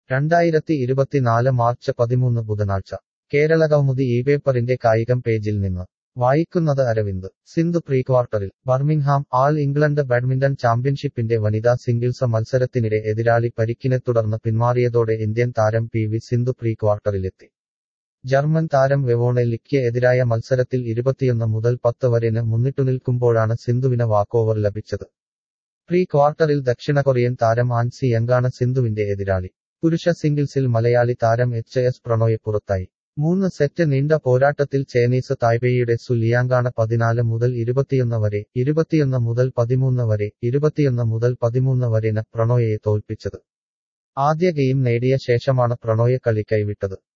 രണ്ടായിരത്തി ഇരുപത്തിനാല് മാർച്ച് പതിമൂന്ന് ബുധനാഴ്ച കേരള കൗമുദി ഈ പേപ്പറിന്റെ കായികം പേജിൽ നിന്ന് വായിക്കുന്നത് അരവിന്ദ് സിന്ധു പ്രീ ക്വാർട്ടറിൽ ബർമിംഗ്ഹാം ആൾ ഇംഗ്ലണ്ട് ബാഡ്മിന്റൺ ചാമ്പ്യൻഷിപ്പിന്റെ വനിതാ സിംഗിൾസ് മത്സരത്തിനിടെ എതിരാളി പരിക്കിനെ തുടർന്ന് പിന്മാറിയതോടെ ഇന്ത്യൻ താരം പി വി സിന്ധു പ്രീ ക്വാർട്ടറിലെത്തി ജർമ്മൻ താരം വെവോണെലിക്ക് എതിരായ മത്സരത്തിൽ ഇരുപത്തിയൊന്ന് മുതൽ പത്ത് വരെന് മുന്നിട്ടുനിൽക്കുമ്പോഴാണ് സിന്ധുവിന് വാക്കോവർ ലഭിച്ചത് പ്രീ ക്വാർട്ടറിൽ ദക്ഷിണ കൊറിയൻ താരം ആൻസി യങ്കാണ് സിന്ധുവിന്റെ എതിരാളി പുരുഷ സിംഗിൾസിൽ മലയാളി താരം എച്ച് എസ് പ്രണോയെ പുറത്തായി മൂന്ന് സെറ്റ് നീണ്ട പോരാട്ടത്തിൽ ചൈനീസ് തായ്പേയിയുടെ സുലിയാങ്കാണ് പതിനാല് മുതൽ ഇരുപത്തിയൊന്ന് വരെ ഇരുപത്തിയൊന്ന് മുതൽ പതിമൂന്ന് വരെ ഇരുപത്തിയൊന്ന് മുതൽ പതിമൂന്ന് വരെന് പ്രണോയെ തോൽപ്പിച്ചത് ആദ്യ ഗെയിം നേടിയ ശേഷമാണ് പ്രണോയെ കളി കൈവിട്ടത്